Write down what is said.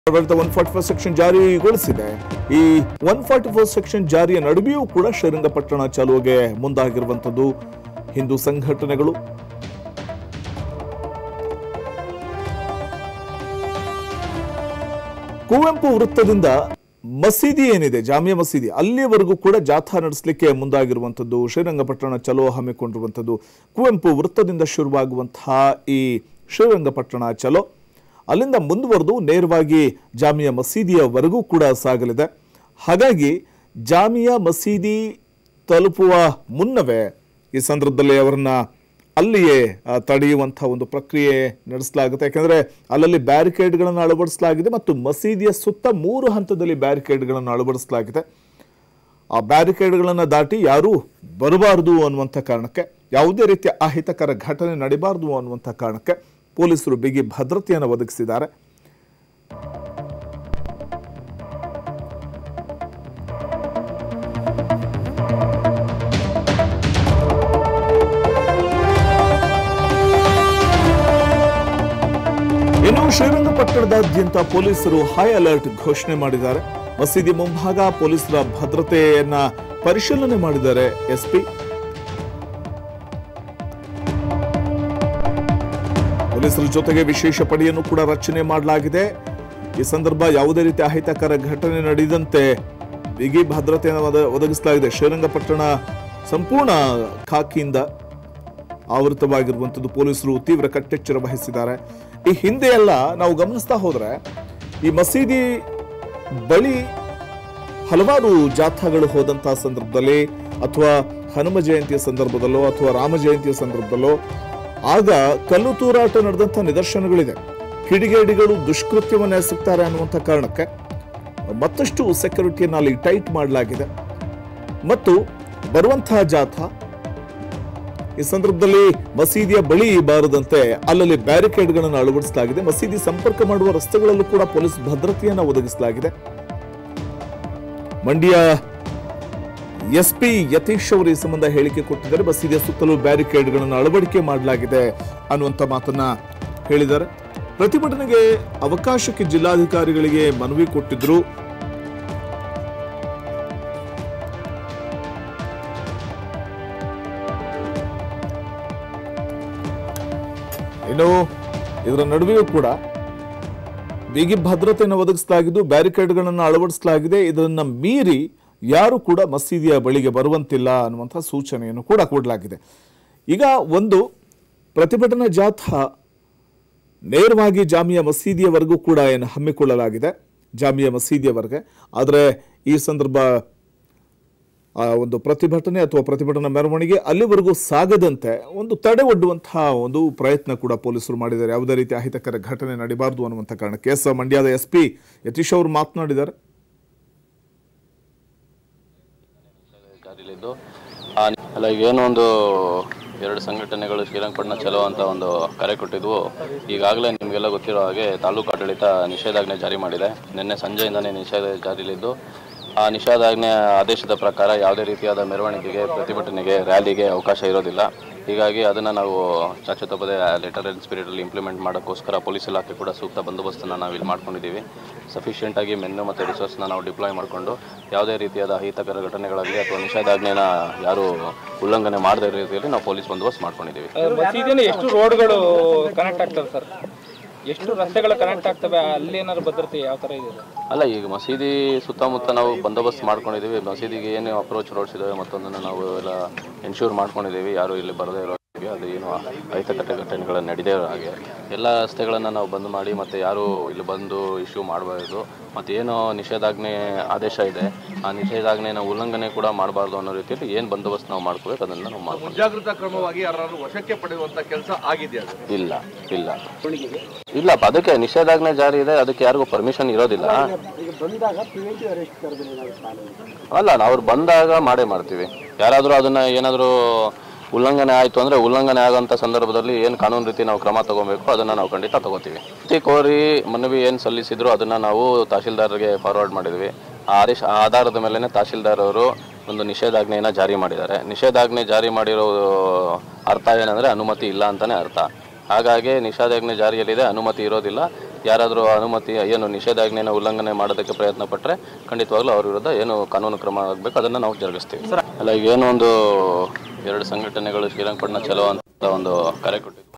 ಆಡಳಿತ one forty four section ಜಾರಿಗೊಳಿಸಿದೆ ಈ ಒನ್ ಫಾರ್ಟಿ ಫೋರ್ ಸೆಕ್ಷನ್ ಜಾರಿಯ ನಡುವೆಯೂ ಕೂಡ ಶ್ರೀರಂಗಪಟ್ಟಣ ಚಲುವಗೆ ಮುಂದಾಗಿರುವಂಥದ್ದು ಹಿಂದೂ ಸಂಘಟನೆಗಳು ಕುವೆಂಪು ವೃತ್ತದಿಂದ ಮಸೀದಿ ಏನಿದೆ ಜಾಮಿಯಾ ಮಸೀದಿ ಅಲ್ಲಿಯವರೆಗೂ ಕೂಡ ಜಾಥಾ ನಡೆಸಲಿಕ್ಕೆ ಮುಂದಾಗಿರುವಂಥದ್ದು ಶ್ರೀರಂಗಪಟ್ಟಣ ಚಲೋ ಹಮ್ಮಿಕೊಂಡಿರುವಂಥದ್ದು ಕುವೆಂಪು ವೃತ್ತದಿಂದ ಶುರುವಾಗುವಂತಹ ಈ ಶ್ರೀರಂಗಪಟ್ಟಣ ಚಲೋ ಅಲ್ಲಿಂದ ಮುಂದುವರೆದು ನೇರವಾಗಿ ಜಾಮಿಯಾ ಮಸೀದಿಯವರೆಗೂ ಕೂಡ ಸಾಗಲಿದೆ ಹಾಗಾಗಿ ಜಾಮಿಯಾ ಮಸೀದಿ ತಲುಪುವ ಮುನ್ನವೇ ಈ ಸಂದರ್ಭದಲ್ಲಿ ಅವರನ್ನ ಅಲ್ಲಿಯೇ ಆ, ತಡೆಯುವಂಥ ಒಂದು ಪ್ರಕ್ರಿಯೆ ನಡೆಸಲಾಗುತ್ತೆ ಯಾಕಂದರೆ ಅಲ್ಲಲ್ಲಿ ಬ್ಯಾರಿಕೇಡ್ಗಳನ್ನು ಅಳವಡಿಸಲಾಗಿದೆ ಮತ್ತು ಮಸೀದಿಯ ಸುತ್ತ ಮೂರು ಹಂತದಲ್ಲಿ ಬ್ಯಾರಿಕೇಡ್ಗಳನ್ನು ಅಳವಡಿಸಲಾಗಿದೆ ಆ ಬ್ಯಾರಿಕೇಡ್ಗಳನ್ನು ದಾಟಿ ಯಾರೂ ಬರಬಾರದು ಅನ್ನುವಂಥ ಕಾರಣಕ್ಕೆ ಯಾವುದೇ ರೀತಿಯ ಅಹಿತಕರ ಘಟನೆ ನಡೀಬಾರದು ಅನ್ನುವಂಥ ಕಾರಣಕ್ಕೆ ಪೊಲೀಸರು ಬಿಗಿ ಭದ್ರತೆಯನ್ನು ಒದಗಿಸಿದ್ದಾರೆ ಇನ್ನು ಶ್ರೀರಂಗಪಟ್ಟಣದಾದ್ಯಂತ ಪೊಲೀಸರು ಹೈ ಅಲರ್ಟ್ ಘೋಷಣೆ ಮಾಡಿದ್ದಾರೆ ಮಸೀದಿ ಮುಂಭಾಗ ಪೊಲೀಸರ ಭದ್ರತೆಯನ್ನ ಪರಿಶೀಲನೆ ಮಾಡಿದ್ದಾರೆ ಎಸ್ಪಿ ಪೊಲೀಸರ ಜೊತೆಗೆ ವಿಶೇಷ ಪಡೆಯನ್ನು ಕೂಡ ರಚನೆ ಮಾಡಲಾಗಿದೆ ಈ ಸಂದರ್ಭ ಯಾವುದೇ ರೀತಿಯ ಅಹಿತಕರ ಘಟನೆ ನಡೆದಂತೆ ಬಿಗಿ ಭದ್ರತೆಯನ್ನು ಒದ- ಒದಗಿಸಲಾಗಿದೆ ಶ್ರೀರಂಗಪಟ್ಟಣ ಸಂಪೂರ್ಣ ಖಾಕಿಯಿಂದ ಆವೃತವಾಗಿರುವಂಥದ್ದು ಪೊಲೀಸರು ತೀವ್ರ ಕಟ್ಟೆಚ್ಚರ ವಹಿಸಿದ್ದಾರೆ ಈ ಹಿಂದೆ ಎಲ್ಲ ನಾವು ಗಮನಿಸ್ತಾ ಹೋದ್ರೆ ಈ ಮಸೀದಿ ಬಳಿ ಹಲವಾರು ಜಾಥಾಗಳು ಹೋದಂತಹ ಸಂದರ್ಭದಲ್ಲಿ ಅಥವಾ ಹನುಮ ಜಯಂತಿಯ ಸಂದರ್ಭದಲ್ಲೋ ಅಥವಾ ರಾಮ ಜಯಂತಿಯ ಸಂದರ್ಭದಲ್ಲೋ ಆಗ ಕಲ್ಲು ತೂರಾಟ ನಡೆದಂಥ ನಿದರ್ಶನಗಳಿದೆ ಕಿಡಿಗೇಡಿಗಳು ದುಷ್ಕೃತ್ಯವನ್ನು ಎಸಗ್ತಾರೆ ಅನ್ನುವಂಥ ಕಾರಣಕ್ಕೆ ಮತ್ತಷ್ಟು ಸೆಕ್ಯೂರಿಟಿಯನ್ನು ಅಲ್ಲಿ ಟೈಟ್ ಮಾಡಲಾಗಿದೆ ಮತ್ತು ಬರುವಂತಹ ಜಾಥಾ ಈ ಸಂದರ್ಭದಲ್ಲಿ ಮಸೀದಿಯ ಬಳಿ ಬಾರದಂತೆ ಅಲ್ಲಲ್ಲಿ ಬ್ಯಾರಿಕೇಡ್ಗಳನ್ನು ಅಳವಡಿಸಲಾಗಿದೆ ಮಸೀದಿ ಸಂಪರ್ಕ ಮಾಡುವ ರಸ್ತೆಗಳಲ್ಲೂ ಕೂಡ ಪೊಲೀಸ್ ಭದ್ರತೆಯನ್ನು ಒದಗಿಸಲಾಗಿದೆ ಮಂಡ್ಯ ಎಸ್ಪಿ ಯತೀಶ್ ಅವರು ಈ ಸಂಬಂಧ ಹೇಳಿಕೆ ಕೊಟ್ಟಿದ್ದಾರೆ ಮಸೀದಿಯ ಸುತ್ತಲೂ ಬ್ಯಾರಿಕೇಡ್ಗಳನ್ನು ಅಳವಡಿಕೆ ಮಾಡಲಾಗಿದೆ ಅನ್ನುವಂಥ ಮಾತನ್ನ ಹೇಳಿದ್ದಾರೆ ಪ್ರತಿಭಟನೆಗೆ ಅವಕಾಶಕ್ಕೆ ಜಿಲ್ಲಾಧಿಕಾರಿಗಳಿಗೆ ಮನವಿ ಕೊಟ್ಟಿದ್ರು ಇನ್ನು ಇದರ ನಡುವೆಯೂ ಕೂಡ ಬಿಗಿ ಭದ್ರತೆಯನ್ನು ಒದಗಿಸಲಾಗಿದ್ದು ಬ್ಯಾರಿಕೇಡ್ಗಳನ್ನು ಅಳವಡಿಸಲಾಗಿದೆ ಇದನ್ನ ಮೀರಿ ಯಾರು ಕೂಡ ಮಸೀದಿಯ ಬಳಿಗೆ ಬರುವಂತಿಲ್ಲ ಅನ್ನುವಂಥ ಸೂಚನೆಯನ್ನು ಕೂಡ ಕೊಡಲಾಗಿದೆ ಈಗ ಒಂದು ಪ್ರತಿಭಟನಾ ಜಾಥಾ ನೇರವಾಗಿ ಜಾಮಿಯಾ ಮಸೀದಿಯವರೆಗೂ ಕೂಡ ಏನು ಹಮ್ಮಿಕೊಳ್ಳಲಾಗಿದೆ ಜಾಮಿಯಾ ಮಸೀದಿಯವರೆಗೆ ಆದರೆ ಈ ಸಂದರ್ಭ ಆ ಒಂದು ಪ್ರತಿಭಟನೆ ಅಥವಾ ಪ್ರತಿಭಟನಾ ಮೆರವಣಿಗೆ ಅಲ್ಲಿವರೆಗೂ ಸಾಗದಂತೆ ಒಂದು ತಡೆ ಒಡ್ಡುವಂತಹ ಒಂದು ಪ್ರಯತ್ನ ಕೂಡ ಪೊಲೀಸರು ಮಾಡಿದ್ದಾರೆ ಯಾವುದೇ ರೀತಿ ಅಹಿತಕರ ಘಟನೆ ನಡೀಬಾರದು ಅನ್ನುವಂಥ ಕಾರಣಕ್ಕೆ ಎಸ್ ಮಂಡ್ಯದ ಎಸ್ ಪಿ ಯತೀಶ್ ಅವರು ಮಾತನಾಡಿದ್ದಾರೆ ಜಾರಿಲಿದ್ದು ಆ ನಿ- ಅಲ್ಲ ಈಗ ಏನೋ ಒಂದು ಎರಡು ಸಂಘಟನೆಗಳು ಶ್ರೀರಂಗಪಟ್ಟಣ ಚಲೋ ಅಂತ ಒಂದು ಕರೆ ಕೊಟ್ಟಿದ್ವು ಈಗಾಗಲೇ ನಿಮಗೆಲ್ಲ ಗೊತ್ತಿರೋ ಹಾಗೆ ತಾಲೂಕು ಆಡಳಿತ ನಿಷೇಧಾಜ್ಞೆ ಜಾರಿ ಮಾಡಿದೆ ನಿನ್ನೆ ಸಂಜೆಯಿಂದನೇ ನಿಷೇಧ ಜಾರಿಲಿದ್ದು ಆ ನಿಷೇಧಾಜ್ಞೆ ಆದೇಶದ ಪ್ರಕಾರ ಯಾವುದೇ ರೀತಿಯಾದ ಮೆರವಣಿಗೆಗೆ ಪ್ರತಿಭಟನೆಗೆ ರ್ಯಾಲಿಗೆ ಅವಕಾಶ ಇರೋದಿಲ್ಲ ಹೀಗಾಗಿ ಅದನ್ನು ನಾವು ಚಾಚು ತಪ್ಪದೆ ಲೆಟರ್ ಆ್ಯಂಡ್ ಸ್ಪಿರಿಟಲ್ಲಿ ಇಂಪ್ಲಿಮೆಂಟ್ ಮಾಡೋಕ್ಕೋಸ್ಕರ ಪೊಲೀಸ್ ಇಲಾಖೆ ಕೂಡ ಸೂಕ್ತ ಬಂದೋಬಸ್ತನ್ನು ನಾವು ಇಲ್ಲಿ ಮಾಡ್ಕೊಂಡಿದ್ದೀವಿ ಸಫಿಷಿಯೆಂಟಾಗಿ ಮೆನ್ನು ಮತ್ತು ರಿಸೋರ್ಸ್ನ ನಾವು ಡಿಪ್ಲಾಯ್ ಮಾಡಿಕೊಂಡು ಯಾವುದೇ ರೀತಿಯಾದ ಅಹಿತಕರ ಘಟನೆಗಳಾಗಲಿ ಅಥವಾ ನಿಷೇಧಾಜ್ಞೆನ ಯಾರು ಉಲ್ಲಂಘನೆ ಮಾಡದೇ ರೀತಿಯಲ್ಲಿ ನಾವು ಪೊಲೀಸ್ ಬಂದೋಬಸ್ತ್ ಮಾಡ್ಕೊಂಡಿದ್ದೀವಿ ಮಸೀದಿನ ಎಷ್ಟು ರೋಡ್ಗಳು ಕನೆಕ್ಟ್ ಆಗ್ತವೆ ಸರ್ ಎಷ್ಟು ರಸ್ತೆಗಳು ಕನೆಕ್ಟ್ ಆಗ್ತವೆ ಅಲ್ಲಿ ಏನಾದ್ರು ಭದ್ರತೆ ಯಾವ ಥರ ಇದೆ ಸರ್? ಅಲ್ಲ ಈಗ ಮಸೀದಿ ಸುತ್ತಮುತ್ತ ನಾವು ಬಂದೋಬಸ್ತ್ ಮಾಡ್ಕೊಂಡಿದ್ದೀವಿ ಮಸೀದಿಗೆ ಏನು ಅಪ್ರೋಚ್ ರೋಡ್ಸ್ ಇದಾವೆ ಮತ್ತೊಂದನ್ನು ನಾವು ಎಲ್ಲ ಎನ್ಶೂರ್ ಮಾಡ್ಕೊಂಡಿದ್ದೀವಿ ಯಾರು ಇಲ್ಲಿ ಬರದೇ ಇರೋ ಹಾಗೆ ಅದು ಏನು ಅಹಿತಕರ ಘಟನೆಗಳು ನಡೀದೇ ಇರೋ ಹಾಗೆ ಎಲ್ಲ ರಸ್ತೆಗಳನ್ನು ನಾವು ಬಂದ್ ಮಾಡಿ ಮತ್ತು ಯಾರು ಇಲ್ಲಿ ಬಂದು ಇಶ್ಯೂ ಮಾಡಬಾರ್ದು ಮತ್ತು ಏನು ನಿಷೇಧಾಜ್ಞೆ ಆದೇಶ ಇದೆ ಆ ನಿಷೇಧಾಜ್ಞೆನ ಉಲ್ಲಂಘನೆ ಕೂಡ ಮಾಡಬಾರ್ದು ಅನ್ನೋ ರೀತಿಯಲ್ಲಿ ಏನು ಬಂದೋಬಸ್ತ್ ನಾವು ಮಾಡ್ಕೋಬೇಕು ಅದನ್ನು ನಾವು ಮಾಡ್ಕೊಂಡು ಮುಂಜಾಗ್ರತಾ ಕ್ರಮವಾಗಿ ಯಾರು ವಶಕ್ಕೆ ಪಡೆಯುವಂತ ಕೆಲಸ ಆಗಿದೆಯಾ ಅದು ಇಲ್ಲ ಇಲ್ಲ ಇಲ್ಲಪ್ಪ ಅದಕ್ಕೆ ನಿಷೇಧಾಜ್ಞೆ ಜಾರಿ ಇದೆ ಅದಕ್ಕೆ ಯಾರಿಗೂ ಪರ್ಮಿಷನ್ ಇರೋದಿಲ್ಲ ಅಲ್ಲ ಅವ್ರು ಬಂದಾಗ ಮಾಡೇ ಮಾಡ್ತೀವಿ ಯಾರಾದರೂ ಅದನ್ನ ಏನಾದರೂ ಉಲ್ಲಂಘನೆ ಆಯಿತು ಅಂದರೆ ಉಲ್ಲಂಘನೆ ಆಗೋಂಥ ಸಂದರ್ಭದಲ್ಲಿ ಏನು ಕಾನೂನು ರೀತಿ ನಾವು ಕ್ರಮ ತಗೋಬೇಕು ಅದನ್ನು ನಾವು ಖಂಡಿತ ತಗೋತೀವಿ ಅತಿ ಕೋರಿ ಮನವಿ ಏನು ಸಲ್ಲಿಸಿದ್ರು ಅದನ್ನು ನಾವು ತಹಶೀಲ್ದಾರ್ಗೆ ಫಾರ್ವರ್ಡ್ ಮಾಡಿದ್ವಿ ಆ ಆದೇಶ ಆ ಆಧಾರದ ಮೇಲೆ ತಹಶೀಲ್ದಾರ್ ಅವರು ಒಂದು ನಿಷೇಧಾಜ್ಞೆಯನ್ನು ಜಾರಿ ಮಾಡಿದ್ದಾರೆ ನಿಷೇಧಾಜ್ಞೆ ಜಾರಿ ಮಾಡಿರೋ ಅರ್ಥ ಏನಂದರೆ ಅನುಮತಿ ಇಲ್ಲ ಅಂತಲೇ ಅರ್ಥ ಹಾಗಾಗಿ ನಿಷೇಧಾಜ್ಞೆ ಜಾರಿಯಲ್ಲಿದೆ ಅನುಮತಿ ಇರೋದಿಲ್ಲ ಯಾರಾದರೂ ಅನುಮತಿ ಏನು ನಿಷೇಧಾಜ್ಞೆನ ಉಲ್ಲಂಘನೆ ಮಾಡೋದಕ್ಕೆ ಪ್ರಯತ್ನ ಪಟ್ಟರೆ ಖಂಡಿತವಾಗ್ಲೂ ಅವ್ರ ವಿರುದ್ಧ ಏನು ಕಾನೂನು ಕ್ರಮ ಆಗಬೇಕು ಅದನ್ನು ನಾವು ಜರುಗಿಸ್ತೀವಿ ಅಲ್ಲ ಈಗ ಏನೋ ಒಂದು ಎರಡು ಸಂಘಟನೆಗಳು ಶ್ರೀರಂಗಪಟ್ಟಣ ಚಲೋ ಅಂತ ಒಂದು ಕರೆ ಕೊಟ್ಟಿದ್ವಿ